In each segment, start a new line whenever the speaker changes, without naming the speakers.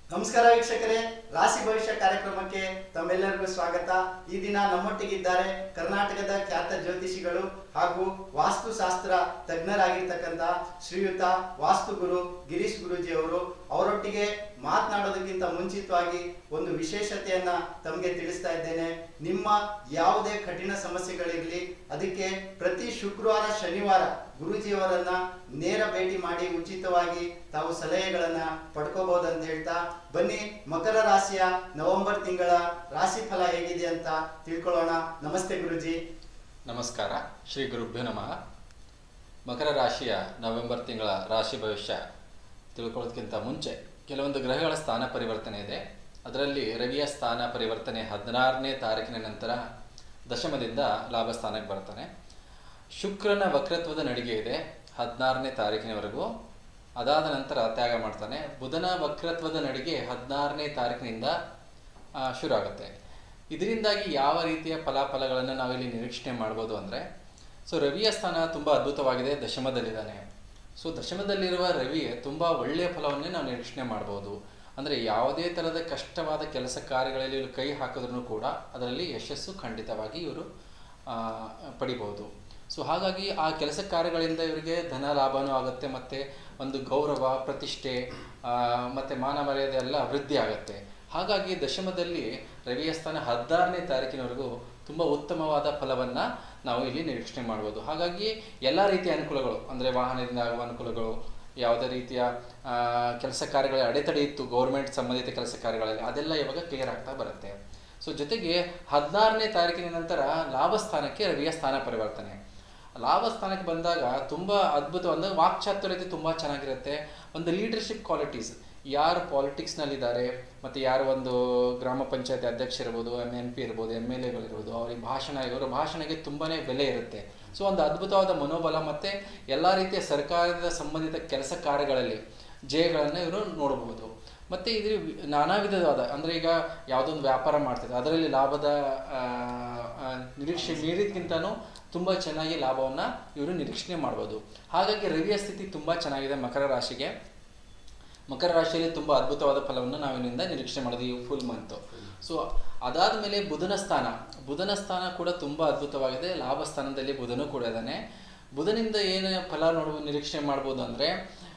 ನಮಸ್ಕಾರ ವೀಕ್ಷಕರೇ ರಾಶಿ ಭವಿಷ್ಯ ಕಾರ್ಯಕ್ರಮಕ್ಕೆ ತಮ್ಮೆಲ್ಲರಿಗೂ ಸ್ವಾಗತ ಈ ದಿನ ನಮ್ಮೊಟ್ಟಿಗಿದ್ದಾರೆ ಕರ್ನಾಟಕದ ಖ್ಯಾತ ಜ್ಯೋತಿಷಿಗಳು ಹಾಗೂ ವಾಸ್ತುಶಾಸ್ತ್ರ ತಜ್ಞರಾಗಿರ್ತಕ್ಕಂಥ ಶ್ರೀಯುತ ವಾಸ್ತುಗುರು ಗಿರೀಶ್ ಗುರೂಜಿ ಅವರು ಅವರೊಟ್ಟಿಗೆ ಮಾತನಾಡೋದಕ್ಕಿಂತ ಮುಂಚಿತವಾಗಿ ಒಂದು ವಿಶೇಷತೆಯನ್ನ ತಮಗೆ ತಿಳಿಸ್ತಾ ಇದ್ದೇನೆ ನಿಮ್ಮ ಯಾವುದೇ ಕಠಿಣ ಸಮಸ್ಯೆಗಳಿರಲಿ ಅದಕ್ಕೆ ಪ್ರತಿ ಶುಕ್ರವಾರ ಶನಿವಾರ ಗುರೂಜಿಯವರನ್ನ ನೇರ ಭೇಟಿ ಮಾಡಿ ಉಚಿತವಾಗಿ ತಾವು ಸಲಹೆಗಳನ್ನ ಪಡ್ಕೋಬಹುದಂತ ಹೇಳ್ತಾ ಬನ್ನಿ ಮಕರ ರಾಶಿಯ ನವೆಂಬರ್ ತಿಂಗಳ ರಾಶಿ ಫಲ ಹೇಗಿದೆ ಅಂತ ತಿಳ್ಕೊಳ್ಳೋಣ ನಮಸ್ತೆ ಗುರುಜಿ
ನಮಸ್ಕಾರ ಶ್ರೀ ಗುರುಭ್ಯೋ ನಮಃ ಮಕರ ರಾಶಿಯ ನವೆಂಬರ್ ತಿಂಗಳ ರಾಶಿ ಭವಿಷ್ಯ ತಿಳ್ಕೊಳ್ಳೋದಕ್ಕಿಂತ ಮುಂಚೆ ಕೆಲವೊಂದು ಗ್ರಹಗಳ ಸ್ಥಾನ ಪರಿವರ್ತನೆ ಇದೆ ಅದರಲ್ಲಿ ರವಿಯ ಸ್ಥಾನ ಪರಿವರ್ತನೆ ಹದಿನಾರನೇ ತಾರೀಕಿನ ನಂತರ ದಶಮದಿಂದ ಲಾಭ ಸ್ಥಾನಕ್ಕೆ ಬರ್ತಾನೆ ಶುಕ್ರನ ವಕ್ರತ್ವದ ನಡಿಗೆ ಇದೆ ಹದಿನಾರನೇ ತಾರೀಕಿನವರೆಗೂ ಅದಾದ ನಂತರ ತ್ಯಾಗ ಮಾಡ್ತಾನೆ ಬುಧನ ವಕ್ರತ್ವದ ನಡಿಗೆ ಹದಿನಾರನೇ ತಾರೀಕಿನಿಂದ ಆ, ಶುರು ಆಗುತ್ತೆ ಇದರಿಂದಾಗಿ ಯಾವ ರೀತಿಯ ಫಲಾಫಲಗಳನ್ನು ನಾವಿಲ್ಲಿ ನಿರೀಕ್ಷಣೆ ಮಾಡ್ಬೋದು ಅಂದರೆ ಸೊ ರವಿಯ ಸ್ಥಾನ ತುಂಬ ಅದ್ಭುತವಾಗಿದೆ ದಶಮದಲ್ಲಿದ್ದಾನೆ ಸೊ ದಶಮದಲ್ಲಿರುವ ರವಿ ತುಂಬ ಒಳ್ಳೆಯ ಫಲವನ್ನೇ ನಾವು ನಿರೀಕ್ಷಣೆ ಮಾಡ್ಬೋದು ಅಂದರೆ ಯಾವುದೇ ಥರದ ಕಷ್ಟವಾದ ಕೆಲಸ ಕಾರ್ಯಗಳಲ್ಲಿ ಇವ್ರು ಕೈ ಹಾಕಿದ್ರೂ ಕೂಡ ಅದರಲ್ಲಿ ಯಶಸ್ಸು ಖಂಡಿತವಾಗಿ ಇವರು ಆ, ಪಡಿಬೋದು ಸೊ ಹಾಗಾಗಿ ಆ ಕೆಲಸ ಕಾರ್ಯಗಳಿಂದ ಇವರಿಗೆ ಧನ ಲಾಭನೂ ಆಗುತ್ತೆ ಮತ್ತು ಒಂದು ಗೌರವ ಪ್ರತಿಷ್ಠೆ ಆ, ಮತ್ತು ಮಾನ ಮರ್ಯಾದೆ ಎಲ್ಲ ವೃದ್ಧಿ ಆಗುತ್ತೆ ಹಾಗಾಗಿ ದಶಮದಲ್ಲಿ ರವಿಯ ಸ್ಥಾನ ಹದಿನಾರನೇ ತಾರೀಕಿನವರೆಗೂ ತುಂಬ ಉತ್ತಮವಾದ ಫಲವನ್ನು ನಾವು ಇಲ್ಲಿ ನಿರೀಕ್ಷಣೆ ಮಾಡ್ಬೋದು ಹಾಗಾಗಿ ಎಲ್ಲ ರೀತಿಯ ಅನುಕೂಲಗಳು ಅಂದರೆ ವಾಹನದಿಂದ ಆಗುವ ಅನುಕೂಲಗಳು ಯಾವುದೇ ರೀತಿಯ ಕೆಲಸ ಕಾರ್ಯಗಳ ಅಡೆತಡೆ ಇತ್ತು ಗೌರ್ಮೆಂಟ್ ಸಂಬಂಧಿತ ಕೆಲಸ ಕಾರ್ಯಗಳಲ್ಲಿ ಅದೆಲ್ಲ ಇವಾಗ ಕ್ಲಿಯರ್ ಆಗ್ತಾ ಬರುತ್ತೆ ಸೊ ಜೊತೆಗೆ ಹದಿನಾರನೇ ತಾರೀಕಿನ ನಂತರ ಲಾಭ ಸ್ಥಾನಕ್ಕೆ ರವಿಯ ಸ್ಥಾನ ಪರಿವರ್ತನೆ ಲಾಭ ಸ್ಥಾನಕ್ಕೆ ಬಂದಾಗ ತುಂಬ ಅದ್ಭುತ ಅಂದರೆ ವಾಕ್ಚಾತುರ್ಯತೆ ತುಂಬ ಚೆನ್ನಾಗಿರುತ್ತೆ ಒಂದು ಲೀಡರ್ಶಿಪ್ ಕ್ವಾಲಿಟೀಸ್ ಯಾರು ಪಾಲಿಟಿಕ್ಸ್ನಲ್ಲಿದ್ದಾರೆ ಮತ್ತು ಯಾರು ಒಂದು ಗ್ರಾಮ ಪಂಚಾಯತಿ ಅಧ್ಯಕ್ಷ ಇರ್ಬೋದು ಎಮ್ ಎನ್ ಪಿ ಇರ್ಬೋದು ಎಮ್ ಎಲ್ ಎಗಳಿರ್ಬೋದು ಅವ್ರಿಗೆ ಭಾಷಣ ಇವರ ಭಾಷಣಕ್ಕೆ ತುಂಬಾ ಬೆಲೆ ಇರುತ್ತೆ ಸೊ ಒಂದು ಅದ್ಭುತವಾದ ಮನೋಬಲ ಮತ್ತು ಎಲ್ಲ ರೀತಿಯ ಸರ್ಕಾರದ ಸಂಬಂಧಿತ ಕೆಲಸ ಕಾರ್ಯಗಳಲ್ಲಿ ಜಯಗಳನ್ನು ಇವರು ನೋಡಬಹುದು ಮತ್ತು ಇದ್ರ ವಿ- ನಾನಾ ವಿಧವಾದ ಅಂದರೆ ಈಗ ಯಾವುದೊಂದು ವ್ಯಾಪಾರ ಮಾಡ್ತಿದ್ದಾರೆ ಅದರಲ್ಲಿ ಲಾಭದ ಆ, ಆ, ನಿರೀಕ್ಷೆ ಮೀರಿದ್ಕಿಂತನೂ ತುಂಬ ಚೆನ್ನಾಗಿ ಲಾಭವನ್ನು ಇವರು ನಿರೀಕ್ಷಣೆ ಮಾಡ್ಬೋದು ಹಾಗಾಗಿ ರವಿಯ ಸ್ಥಿತಿ ತುಂಬ ಚೆನ್ನಾಗಿದೆ ಮಕರ ರಾಶಿಗೆ ಮಕರ ರಾಶಿಯಲ್ಲಿ ತುಂಬ ಅದ್ಭುತವಾದ ಫಲವನ್ನು ನಾವು ಇನ್ನಿಂದ ನಿರೀಕ್ಷೆ ಮಾಡೋದು ಈ ಫುಲ್ ಮಂತು ಸೊ ಅದಾದ ಮೇಲೆ ಬುಧನ ಸ್ಥಾನ ಬುಧನ ಸ್ಥಾನ ಕೂಡ ತುಂಬ ಅದ್ಭುತವಾಗಿದೆ ಲಾಭ ಸ್ಥಾನದಲ್ಲಿ ಬುಧನೂ ಕೂಡ ಇದ್ದಾನೆ ಬುಧನಿಂದ ಏನು ಫಲ ನೋಡುವ ನಿರೀಕ್ಷೆ ಮಾಡ್ಬೋದು ಅಂದರೆ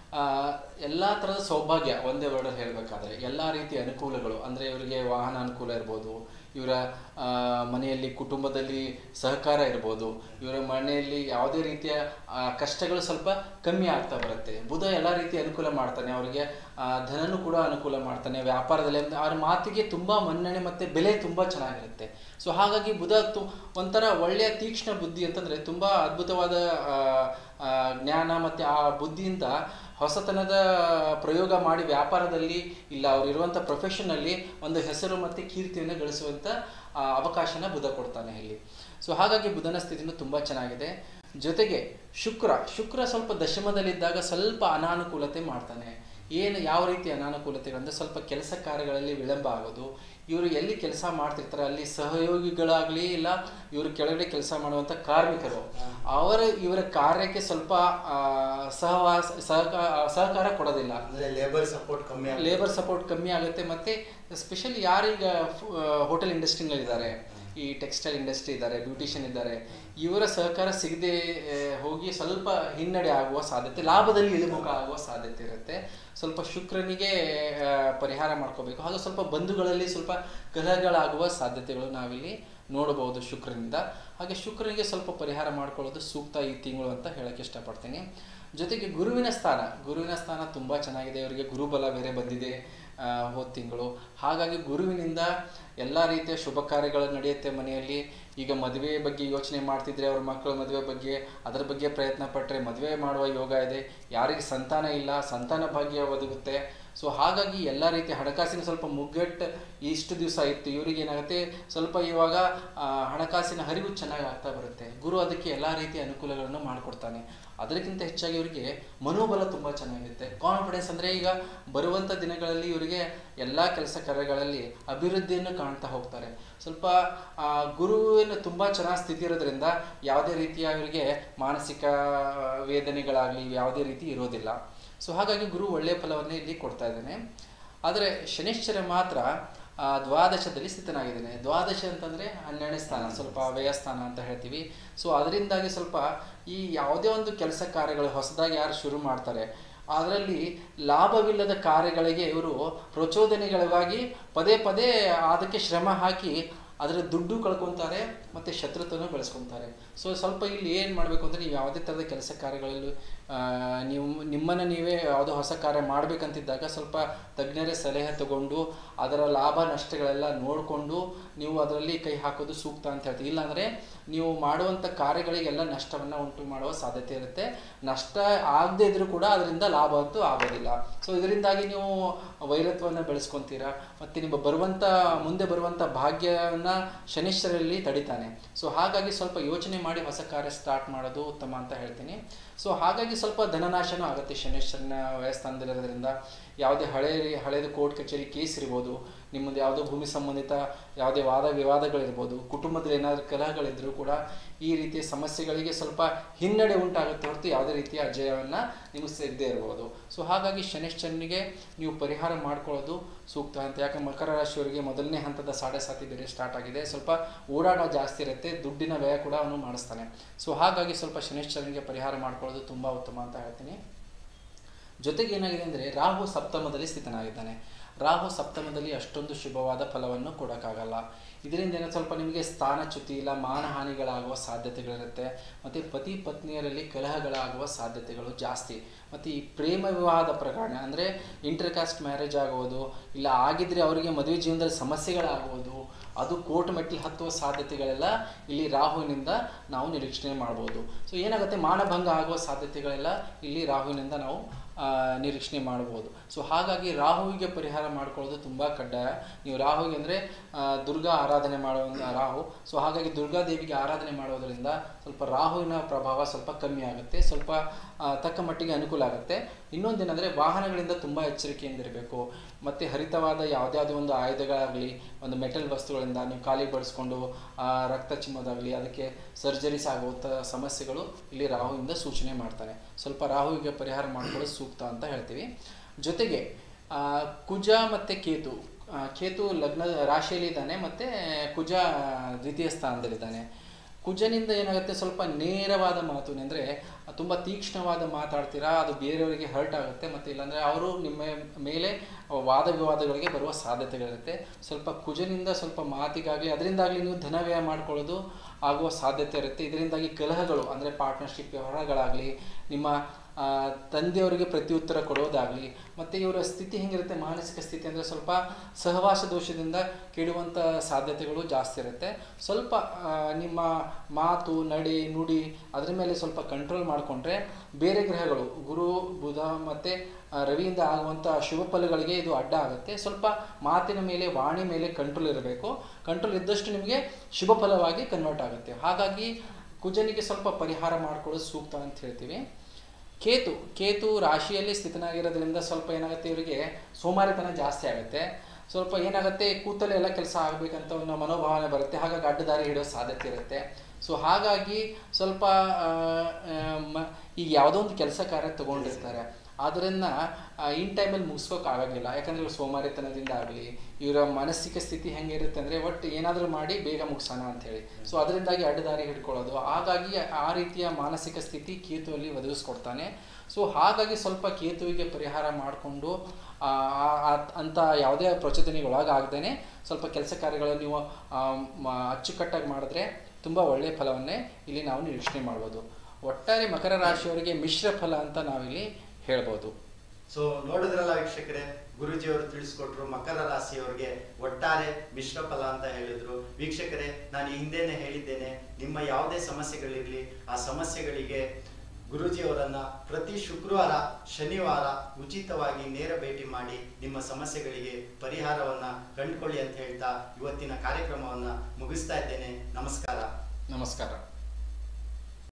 ಎಲ್ಲ ಥರದ ಸೌಭಾಗ್ಯ ಒಂದೇ ವರ್ಡಲ್ಲಿ ಹೇಳಬೇಕಾದ್ರೆ ಎಲ್ಲ ರೀತಿಯ ಅನುಕೂಲಗಳು ಅಂದರೆ ಇವರಿಗೆ ವಾಹನ ಅನುಕೂಲ ಇರ್ಬೋದು ಇವರ ಆ, ಮನೆಯಲ್ಲಿ ಕುಟುಂಬದಲ್ಲಿ ಸಹಕಾರ ಇರ್ಬೋದು ಇವರ ಮನೆಯಲ್ಲಿ ಯಾವುದೇ ರೀತಿಯ ಆ, ಕಷ್ಟಗಳು ಸ್ವಲ್ಪ ಕಮ್ಮಿ ಆಗ್ತಾ ಬರುತ್ತೆ ಬುಧ ಎಲ್ಲ ರೀತಿಯ ಅನುಕೂಲ ಮಾಡ್ತಾನೆ ಅವರಿಗೆ ಆ, ಧನನೂ ಕೂಡ ಅನುಕೂಲ ಮಾಡ್ತಾನೆ ವ್ಯಾಪಾರದಲ್ಲಿ ಅಂದ್ರೆ ಅವ್ರ ಮಾತಿಗೆ ತುಂಬ ಮನ್ನಣೆ ಮತ್ತು ಬೆಲೆ ತುಂಬ ಚೆನ್ನಾಗಿರುತ್ತೆ ಸೊ ಹಾಗಾಗಿ ಬುಧ ತು ಒಂಥರ ಒಳ್ಳೆಯ ತೀಕ್ಷ್ಣ ಬುದ್ಧಿ ಅಂತಂದರೆ ತುಂಬ ಅದ್ಭುತವಾದ ಆ, ಆ, ಜ್ಞಾನ ಮತ್ತು ಆ ಬುದ್ಧಿಯಿಂದ ಹೊಸತನದ ಪ್ರಯೋಗ ಮಾಡಿ ವ್ಯಾಪಾರದಲ್ಲಿ ಇಲ್ಲ ಅವರಿರುವಂಥ ಪ್ರೊಫೆಷನಲ್ಲಿ ಒಂದು ಹೆಸರು ಮತ್ತು ಕೀರ್ತಿಯನ್ನು ಗಳಿಸುವಂಥ ಆ, ಅವಕಾಶನ ಬುಧ ಕೊಡ್ತಾನೆ ಇಲ್ಲಿ ಸೊ ಹಾಗಾಗಿ ಬುಧನ ಸ್ಥಿತಿನೂ ತುಂಬ ಚೆನ್ನಾಗಿದೆ ಜೊತೆಗೆ ಶುಕ್ರ ಶುಕ್ರ ಸ್ವಲ್ಪ ದಶಮದಲ್ಲಿದ್ದಾಗ ಸ್ವಲ್ಪ ಅನಾನುಕೂಲತೆ ಮಾಡ್ತಾನೆ ಏನು ಯಾವ ರೀತಿ ಅನಾನುಕೂಲತೆಗಳಂದರೆ ಸ್ವಲ್ಪ ಕೆಲಸ ಕಾರ್ಯಗಳಲ್ಲಿ ವಿಳಂಬ ಆಗೋದು ಇವರು ಎಲ್ಲಿ ಕೆಲಸ ಮಾಡ್ತಿರ್ತಾರೆ ಅಲ್ಲಿ ಸಹಯೋಗಿಗಳಾಗಲಿ ಇಲ್ಲ ಇವರು ಕೆಳಗಡೆ ಕೆಲಸ ಮಾಡುವಂಥ ಕಾರ್ಮಿಕರು ಅವರ ಇವರ ಕಾರ್ಯಕ್ಕೆ ಸ್ವಲ್ಪ ಆ, ಸಹವಾಸ ಸಹಕಾರ ಸಹಕಾರ ಕೊಡೋದಿಲ್ಲ
ಅಂದ್ರೆ ಲೇಬರ್ ಸಪೋರ್ಟ್ ಕಮ್ಮಿ ಆಗುತ್ತೆ.
ಲೇಬರ್ ಸಪೋರ್ಟ್ ಕಮ್ಮಿ ಆಗುತ್ತೆ ಮತ್ತು ಸ್ಪೆಷಲಿ ಯಾರೀಗ ಹೋಟೆಲ್ ಇಂಡಸ್ಟ್ರಿನಲ್ಲಿದ್ದಾರೆ ಈ ಟೆಕ್ಸ್ಟೈಲ್ ಇಂಡಸ್ಟ್ರಿ ಇದ್ದಾರೆ ಬ್ಯೂಟಿಷಿಯನ್ ಇದ್ದಾರೆ ಇವರ ಸಹಕಾರ ಸಿಗದೆ ಹೋಗಿ ಸ್ವಲ್ಪ ಹಿನ್ನಡೆ ಆಗುವ ಸಾಧ್ಯತೆ ಲಾಭದಲ್ಲಿ ಇಳಿಮುಖ ಆಗುವ ಸಾಧ್ಯತೆ ಇರುತ್ತೆ ಸ್ವಲ್ಪ ಶುಕ್ರನಿಗೆ ಆ, ಪರಿಹಾರ ಮಾಡ್ಕೋಬೇಕು ಹಾಗೆ ಸ್ವಲ್ಪ ಬಂಧುಗಳಲ್ಲಿ ಸ್ವಲ್ಪ ಕಲಹಗಳಾಗುವ ಸಾಧ್ಯತೆಗಳು ನಾವಿಲ್ಲಿ ನೋಡಬಹುದು ಶುಕ್ರನಿಂದ ಹಾಗೆ ಶುಕ್ರನಿಗೆ ಸ್ವಲ್ಪ ಪರಿಹಾರ ಮಾಡ್ಕೊಳ್ಳೋದು ಸೂಕ್ತ ಈ ತಿಂಗಳು ಅಂತ ಹೇಳಕ್ಕೆ ಇಷ್ಟಪಡ್ತೀನಿ ಜೊತೆಗೆ ಗುರುವಿನ ಸ್ಥಾನ ಗುರುವಿನ ಸ್ಥಾನ ತುಂಬ ಚೆನ್ನಾಗಿದೆ ಇವರಿಗೆ ಗುರುಬಲ ಬೇರೆ ಬಂದಿದೆ ಆ, ಹೋದ ತಿಂಗಳು ಹಾಗಾಗಿ ಗುರುವಿನಿಂದ ಎಲ್ಲ ರೀತಿಯ ಶುಭ ಕಾರ್ಯಗಳು ನಡೆಯುತ್ತೆ ಮನೆಯಲ್ಲಿ ಈಗ ಮದುವೆ ಬಗ್ಗೆ ಯೋಚನೆ ಮಾಡ್ತಿದ್ರೆ ಅವ್ರ ಮಕ್ಕಳ ಮದುವೆ ಬಗ್ಗೆ ಅದರ ಬಗ್ಗೆ ಪ್ರಯತ್ನ ಪಟ್ಟರೆ ಮದುವೆ ಮಾಡುವ ಯೋಗ ಇದೆ ಯಾರಿಗೆ ಸಂತಾನ ಇಲ್ಲ ಸಂತಾನ ಭಾಗ್ಯ ಒದಗುತ್ತೆ ಸೊ ಹಾಗಾಗಿ ಎಲ್ಲ ರೀತಿಯ ಹಣಕಾಸಿನ ಸ್ವಲ್ಪ ಮುಗ್ಗಟ್ಟು ಇಷ್ಟು ದಿವಸ ಇತ್ತು ಇವರಿಗೆ ಏನಾಗುತ್ತೆ ಸ್ವಲ್ಪ ಇವಾಗ ಆ, ಹಣಕಾಸಿನ ಹರಿವು ಚೆನ್ನಾಗಿ ಆಗ್ತಾ ಬರುತ್ತೆ ಗುರು ಅದಕ್ಕೆ ಎಲ್ಲ ರೀತಿಯ ಅನುಕೂಲಗಳನ್ನು ಮಾಡಿಕೊಡ್ತಾನೆ ಅದಕ್ಕಿಂತ ಹೆಚ್ಚಾಗಿ ಇವರಿಗೆ ಮನೋಬಲ ತುಂಬ ಚೆನ್ನಾಗಿರುತ್ತೆ ಕಾನ್ಫಿಡೆನ್ಸ್ ಅಂದರೆ ಈಗ ಬರುವಂಥ ದಿನಗಳಲ್ಲಿ ಇವರಿಗೆ ಎಲ್ಲ ಕೆಲಸ ಕಾರ್ಯಗಳಲ್ಲಿ ಅಭಿವೃದ್ಧಿಯನ್ನು ಕಾಣ್ತಾ ಹೋಗ್ತಾರೆ ಸ್ವಲ್ಪ ಆ, ಗುರುವಿನ ತುಂಬ ಚೆನ್ನಾಗಿ ಸ್ಥಿತಿ ಇರೋದ್ರಿಂದ ಯಾವುದೇ ರೀತಿಯ ಇವರಿಗೆ ಮಾನಸಿಕ ವೇದನೆಗಳಾಗಲಿ ಯಾವುದೇ ರೀತಿ ಇರೋದಿಲ್ಲ ಸೊ ಹಾಗಾಗಿ ಗುರು ಒಳ್ಳೆಯ ಫಲವನ್ನೇ ಇಲ್ಲಿ ಕೊಡ್ತಾ ಇದ್ದಾನೆ ಆದರೆ ಶನಿಶ್ಚರ ಮಾತ್ರ ಆ, ದ್ವಾದಶದಲ್ಲಿ ಸ್ಥಿತನಾಗಿದ್ದಾನೆ ದ್ವಾದಶ ಅಂತಂದರೆ ಹನ್ನೆರಡನೇ ಸ್ಥಾನ ಸ್ವಲ್ಪ ವ್ಯಯಸ್ಥಾನ ಅಂತ ಹೇಳ್ತೀವಿ ಸೊ ಅದರಿಂದಾಗಿ ಸ್ವಲ್ಪ ಈ ಯಾವುದೇ ಒಂದು ಕೆಲಸ ಕಾರ್ಯಗಳು ಹೊಸದಾಗಿ ಯಾರು ಶುರು ಮಾಡ್ತಾರೆ ಅದರಲ್ಲಿ ಲಾಭವಿಲ್ಲದ ಕಾರ್ಯಗಳಿಗೆ ಇವರು ಪ್ರಚೋದನೆಗಳಿಗಾಗಿ ಪದೇ ಪದೇ ಅದಕ್ಕೆ ಶ್ರಮ ಹಾಕಿ ಅದರ ದುಡ್ಡು ಕಳ್ಕೊತಾರೆ ಮತ್ತು ಶತ್ರುತ್ವನೂ ಬೆಳೆಸ್ಕೊತಾರೆ ಸೊ ಸ್ವಲ್ಪ ಇಲ್ಲಿ ಏನು ಮಾಡಬೇಕು ಅಂದರೆ ನೀವು ಯಾವುದೇ ಥರದ ಕೆಲಸ ಕಾರ್ಯಗಳಲ್ಲೂ ಆ, ನೀವು ನಿಮ್ಮನ್ನು ನೀವೇ ಯಾವುದೋ ಹೊಸ ಕಾರ್ಯ ಮಾಡಬೇಕಂತಿದ್ದಾಗ ಸ್ವಲ್ಪ ತಜ್ಞರ ಸಲಹೆ ತಗೊಂಡು ಅದರ ಲಾಭ ನಷ್ಟಗಳೆಲ್ಲ ನೋಡಿಕೊಂಡು ನೀವು ಅದರಲ್ಲಿ ಕೈ ಹಾಕೋದು ಸೂಕ್ತ ಅಂತ ಹೇಳ್ತೀವಿ ಇಲ್ಲಾಂದರೆ ನೀವು ಮಾಡುವಂಥ ಕಾರ್ಯಗಳಿಗೆಲ್ಲ ನಷ್ಟವನ್ನು ಉಂಟು ಮಾಡುವ ಸಾಧ್ಯತೆ ಇರುತ್ತೆ ನಷ್ಟ ಆಗದೇ ಇದ್ರೂ ಕೂಡ ಅದರಿಂದ ಲಾಭ ಅಂತೂ ಆಗೋದಿಲ್ಲ ಸೊ ಇದರಿಂದಾಗಿ ನೀವು ವೈರತ್ವವನ್ನು ಬೆಳೆಸ್ಕೊತೀರಾ ಮತ್ತು ನಿಮ್ಮ ಬರುವಂಥ ಮುಂದೆ ಬರುವಂಥ ಭಾಗ್ಯವನ್ನು ಶನಿಶ್ಚರಲ್ಲಿ ತಡಿತಾನೆ ಸೊ ಹಾಗಾಗಿ ಸ್ವಲ್ಪ ಯೋಚನೆ ಮಾಡಿ ಹೊಸ ಕಾರ್ಯ ಸ್ಟಾರ್ಟ್ ಮಾಡೋದು ಉತ್ತಮ ಅಂತ ಹೇಳ್ತೀನಿ ಸೊ ಹಾಗಾಗಿ ಸ್ವಲ್ಪ ಧನನಾಶನೂ ಆಗುತ್ತೆ ಶನಿಶ್ಚರನ ವ್ಯಯಸ್ಥಾನದಲ್ಲಿರೋದ್ರಿಂದ ಯಾವುದೇ ಹಳೆ ಹಳೇದು ಕೋರ್ಟ್ ಕಚೇರಿ ಕೇಸ್ ಇರ್ಬೋದು ನಿಮ್ಮದು ಯಾವುದೋ ಭೂಮಿ ಸಂಬಂಧಿತ ಯಾವುದೇ ವಾದ ವಿವಾದಗಳಿರ್ಬೋದು ಕುಟುಂಬದಲ್ಲಿ ಏನಾದರೂ ಕಲಹಗಳಿದ್ರೂ ಕೂಡ ಈ ರೀತಿಯ ಸಮಸ್ಯೆಗಳಿಗೆ ಸ್ವಲ್ಪ ಹಿನ್ನಡೆ ಉಂಟಾಗುತ್ತೆ ಹೊರತು ಯಾವುದೇ ರೀತಿಯ ಅಜಯವನ್ನು ನೀವು ಸಿಗದೇ ಇರ್ಬೋದು ಸೊ ಹಾಗಾಗಿ ಶನಿಶ್ಚರನಿಗೆ ನೀವು ಪರಿಹಾರ ಮಾಡ್ಕೊಳ್ಳೋದು ಸೂಕ್ತ ಅಂತ ಯಾಕೆ ಮಕರ ರಾಶಿಯವರಿಗೆ ಮೊದಲನೇ ಹಂತದ ಸಾಡೆ ಸಾತಿ ಬೇರೆ ಸ್ಟಾರ್ಟ್ ಆಗಿದೆ ಸ್ವಲ್ಪ ಓಡಾಟ ಜಾಸ್ತಿ ಇರುತ್ತೆ ದುಡ್ಡಿನ ವ್ಯಯ ಕೂಡ ಅವನು ಮಾಡಿಸ್ತಾನೆ ಸೊ ಹಾಗಾಗಿ ಸ್ವಲ್ಪ ಶನಿಶ್ಚರನಿಗೆ ಪರಿಹಾರ ಮಾಡ್ಕೊಳ್ಳೋದು ತುಂಬ ಉತ್ತಮ ಅಂತ ಹೇಳ್ತೀನಿ ಜೊತೆಗೆ ಏನಾಗಿದೆ ಅಂದರೆ ರಾಹು ಸಪ್ತಮದಲ್ಲಿ ಸ್ಥಿತನಾಗಿದ್ದಾನೆ ರಾಹು ಸಪ್ತಮದಲ್ಲಿ ಅಷ್ಟೊಂದು ಶುಭವಾದ ಫಲವನ್ನು ಕೊಡೋಕ್ಕಾಗಲ್ಲ ಇದರಿಂದ ಏನೋ ಸ್ವಲ್ಪ ನಿಮಗೆ ಸ್ಥಾನಚ್ಯುತಿ ಇಲ್ಲ ಮಾನಹಾನಿಗಳಾಗುವ ಸಾಧ್ಯತೆಗಳಿರುತ್ತೆ ಮತ್ತು ಪತಿ ಪತ್ನಿಯರಲ್ಲಿ ಕಲಹಗಳಾಗುವ ಸಾಧ್ಯತೆಗಳು ಜಾಸ್ತಿ ಮತ್ತು ಈ ಪ್ರೇಮ ವಿವಾಹದ ಪ್ರಕರಣ ಅಂದರೆ ಇಂಟರ್ಕಾಸ್ಟ್ ಮ್ಯಾರೇಜ್ ಆಗುವುದು ಇಲ್ಲ ಆಗಿದ್ರೆ ಅವರಿಗೆ ಮದುವೆ ಜೀವನದಲ್ಲಿ ಸಮಸ್ಯೆಗಳಾಗುವುದು ಅದು ಕೋರ್ಟ್ ಮೆಟ್ಟಿಲು ಹತ್ತುವ ಸಾಧ್ಯತೆಗಳೆಲ್ಲ ಇಲ್ಲಿ ರಾಹುವಿನಿಂದ ನಾವು ನಿರೀಕ್ಷಣೆ ಮಾಡ್ಬೋದು ಸೊ ಏನಾಗುತ್ತೆ ಮಾನಭಂಗ ಆಗುವ ಸಾಧ್ಯತೆಗಳೆಲ್ಲ ಇಲ್ಲಿ ರಾಹುವಿನಿಂದ ನಾವು ಆ, ನಿರೀಕ್ಷಣೆ ಮಾಡ್ಬೋದು ಸೊ ಹಾಗಾಗಿ ರಾಹುವಿಗೆ ಪರಿಹಾರ ಮಾಡ್ಕೊಳ್ಳೋದು ತುಂಬ ಕಡ್ಡಾಯ ನೀವು ರಾಹುವಿಗೆ ಅಂದರೆ ದುರ್ಗಾ ಆರಾಧನೆ ಮಾಡುವ ರಾಹು ಸೊ ಹಾಗಾಗಿ ದುರ್ಗಾದೇವಿಗೆ ಆರಾಧನೆ ಮಾಡೋದರಿಂದ ಸ್ವಲ್ಪ ರಾಹುವಿನ ಪ್ರಭಾವ ಸ್ವಲ್ಪ ಕಮ್ಮಿ ಆಗುತ್ತೆ ಸ್ವಲ್ಪ ಆ, ತಕ್ಕ ಮಟ್ಟಿಗೆ ಅನುಕೂಲ ಆಗುತ್ತೆ ಇನ್ನೊಂದೇನೆಂದರೆ ವಾಹನಗಳಿಂದ ತುಂಬ ಎಚ್ಚರಿಕೆಯಿಂದಿರಬೇಕು ಮತ್ತು ಹರಿತವಾದ ಯಾವುದ್ಯಾವುದೋ ಒಂದು ಆಯುಧಗಳಾಗಲಿ ಒಂದು ಮೆಟಲ್ ವಸ್ತುಗಳಿಂದ ನೀವು ಖಾಲಿ ಬಳಸ್ಕೊಂಡು ಆ, ರಕ್ತ ಚಿಮ್ಮೋದಾಗಲಿ ಅದಕ್ಕೆ ಸರ್ಜರೀಸ್ ಆಗುವಂಥ ಸಮಸ್ಯೆಗಳು ಇಲ್ಲಿ ರಾಹುವಿಂದ ಸೂಚನೆ ಮಾಡ್ತಾನೆ ಸ್ವಲ್ಪ ರಾಹುವಿಗೆ ಪರಿಹಾರ ಮಾಡ್ಕೊಳ್ಳೋದು ಸೂಕ್ತ ಅಂತ ಹೇಳ್ತೀವಿ ಜೊತೆಗೆ ಆ, ಕುಜ ಮತ್ತು ಕೇತು ಆ, ಕೇತು ಲಗ್ನ ರಾಶಿಯಲ್ಲಿ ಇದ್ದಾನೆ ಮತ್ತು ಕುಜ ದ್ವಿತೀಯ ಸ್ಥಾನದಲ್ಲಿದ್ದಾನೆ ಕುಜನಿಂದ ಏನಾಗುತ್ತೆ ಸ್ವಲ್ಪ ನೇರವಾದ ಮಾತು ಅಂದರೆ ತುಂಬ ತೀಕ್ಷ್ಣವಾದ ಮಾತಾಡ್ತೀರಾ ಅದು ಬೇರೆಯವರಿಗೆ ಹರ್ಟ್ ಆಗುತ್ತೆ ಮತ್ತು ಇಲ್ಲಾಂದರೆ ಅವರು ನಿಮ್ಮ ಮೇಲೆ ವಾದ ವಿವಾದಗಳಿಗೆ ಬರುವ ಸಾಧ್ಯತೆಗಳಿರುತ್ತೆ ಸ್ವಲ್ಪ ಕುಜನಿಂದ ಸ್ವಲ್ಪ ಮಾತಿಗಾಗಲಿ ಅದರಿಂದಾಗಲಿ ನೀವು ಧನ ವ್ಯಯ ಮಾಡ್ಕೊಳ್ಳೋದು ಆಗುವ ಸಾಧ್ಯತೆ ಇರುತ್ತೆ ಇದರಿಂದಾಗಿ ಕಲಹಗಳು ಅಂದರೆ ಪಾರ್ಟ್ನರ್ಶಿಪ್ ವ್ಯವಹಾರಗಳಾಗಲಿ ನಿಮ್ಮ ಆ, ತಂದೆಯವರಿಗೆ ಪ್ರತ್ಯುತ್ತರ ಕೊಡೋದಾಗಲಿ ಮತ್ತು ಇವರ ಸ್ಥಿತಿ ಹೆಂಗಿರುತ್ತೆ ಮಾನಸಿಕ ಸ್ಥಿತಿ ಅಂದರೆ ಸ್ವಲ್ಪ ಸಹವಾಸ ದೋಷದಿಂದ ಕೆಡುವಂಥ ಸಾಧ್ಯತೆಗಳು ಜಾಸ್ತಿ ಇರುತ್ತೆ ಸ್ವಲ್ಪ ಆ, ನಿಮ್ಮ ಮಾತು ನಡೆ ನುಡಿ ಅದರ ಮೇಲೆ ಸ್ವಲ್ಪ ಕಂಟ್ರೋಲ್ ಮಾಡಿಕೊಂಡ್ರೆ ಬೇರೆ ಗ್ರಹಗಳು ಗುರು ಬುಧ ಮತ್ತು ರವಿಯಿಂದ ಆಗುವಂಥ ಶುಭ ಫಲಗಳಿಗೆ ಇದು ಅಡ್ಡ ಆಗುತ್ತೆ ಸ್ವಲ್ಪ ಮಾತಿನ ಮೇಲೆ ವಾಣಿ ಮೇಲೆ ಕಂಟ್ರೋಲ್ ಇರಬೇಕು ಕಂಟ್ರೋಲ್ ಇದ್ದಷ್ಟು ನಿಮಗೆ ಶುಭ ಫಲವಾಗಿ ಕನ್ವರ್ಟ್ ಆಗುತ್ತೆ ಹಾಗಾಗಿ ಕುಜನಿಗೆ ಸ್ವಲ್ಪ ಪರಿಹಾರ ಮಾಡ್ಕೊಳ್ಳೋದು ಸೂಕ್ತ ಅಂತ ಹೇಳ್ತೀವಿ ಕೇತು ಕೇತು ರಾಶಿಯಲ್ಲಿ ಸ್ಥಿತನಾಗಿರೋದ್ರಿಂದ ಸ್ವಲ್ಪ ಏನಾಗುತ್ತೆ ಇವರಿಗೆ ಸೋಮಾರಿತನ ಜಾಸ್ತಿ ಆಗುತ್ತೆ ಸ್ವಲ್ಪ ಏನಾಗುತ್ತೆ ಕೂತಲ್ಲೇ ಎಲ್ಲ ಕೆಲಸ ಆಗಬೇಕಂತ ಒಂದು ಮನೋಭಾವನೆ ಬರುತ್ತೆ ಹಾಗಾಗಿ ಅಡ್ಡದಾರಿ ಹಿಡೋ ಸಾಧ್ಯತೆ ಇರುತ್ತೆ ಸೊ ಹಾಗಾಗಿ ಸ್ವಲ್ಪ ಆ, ಆ, ಮ- ಈಗ ಯಾವುದೋ ಒಂದು ಕೆಲಸ ಕಾರ್ಯ ತಗೊಂಡಿರ್ತಾರೆ ಅದನ್ನು ಇನ್ ಟೈಮಲ್ಲಿ ಮುಗಿಸ್ಕೋಕ್ಕಾಗಂಗಿಲ್ಲ ಯಾಕಂದರೆ ಇವ್ರು ಸೋಮಾರಿತನದಿಂದ ಆಗಲಿ ಇವರ ಮಾನಸಿಕ ಸ್ಥಿತಿ ಹೆಂಗಿರುತ್ತೆ ಅಂದರೆ ಒಟ್ಟು ಏನಾದರೂ ಮಾಡಿ ಬೇಗ ಮುಗಿಸೋಣ ಅಂಥೇಳಿ ಸೊ ಅದರಿಂದಾಗಿ ಅಡ್ಡದಾರಿ ಹಿಡ್ಕೊಳ್ಳೋದು ಹಾಗಾಗಿ ಆ ರೀತಿಯ ಮಾನಸಿಕ ಸ್ಥಿತಿ ಕೇತುವಲ್ಲಿ ಒದಗಿಸ್ಕೊಡ್ತಾನೆ ಸೊ ಹಾಗಾಗಿ ಸ್ವಲ್ಪ ಕೇತುವಿಗೆ ಪರಿಹಾರ ಮಾಡಿಕೊಂಡು ಅಂಥ ಯಾವುದೇ ಪ್ರಚೋದನೆಗೆ ಒಳಗಾಗ್ದೇ ಸ್ವಲ್ಪ ಕೆಲಸ ಕಾರ್ಯಗಳನ್ನು ನೀವು ಆ, ಮ- ಅಚ್ಚುಕಟ್ಟಾಗಿ ಮಾಡಿದ್ರೆ ತುಂಬ ಒಳ್ಳೆಯ ಫಲವನ್ನೇ ಇಲ್ಲಿ ನಾವು ನಿರೀಕ್ಷಣೆ ಮಾಡ್ಬೋದು ಒಟ್ಟಾರೆ ಮಕರ ರಾಶಿಯವರಿಗೆ ಮಿಶ್ರ ಫಲ ಅಂತ ನಾವಿಲ್ಲಿ ಹೇಳ್ಬೋದು
ಸೊ ನೋಡಿದ್ರಲ್ಲ ವೀಕ್ಷಕರೇ ಗುರುಜಿಯವರು ತಿಳಿಸ್ಕೊಟ್ರು ಮಕರ ರಾಶಿಯವರಿಗೆ ಒಟ್ಟಾರೆ ಮಿಶ್ರ ಫಲ ಅಂತ ಹೇಳಿದ್ರು ವೀಕ್ಷಕರೇ ನಾನು ಹಿಂದೆನೆ ಹೇಳಿದ್ದೇನೆ ನಿಮ್ಮ ಯಾವುದೇ ಸಮಸ್ಯೆಗಳಿರಲಿ ಆ ಸಮಸ್ಯೆಗಳಿಗೆ ಗುರೂಜಿಯವರನ್ನ ಪ್ರತಿ ಶುಕ್ರವಾರ ಶನಿವಾರ ಉಚಿತವಾಗಿ ನೇರ ಭೇಟಿ ಮಾಡಿ ನಿಮ್ಮ ಸಮಸ್ಯೆಗಳಿಗೆ ಪರಿಹಾರವನ್ನ ಕಂಡುಕೊಳ್ಳಿ ಅಂತ ಹೇಳ್ತಾ ಇವತ್ತಿನ ಕಾರ್ಯಕ್ರಮವನ್ನ ಮುಗಿಸ್ತಾ ಇದ್ದೇನೆ ನಮಸ್ಕಾರ
ನಮಸ್ಕಾರ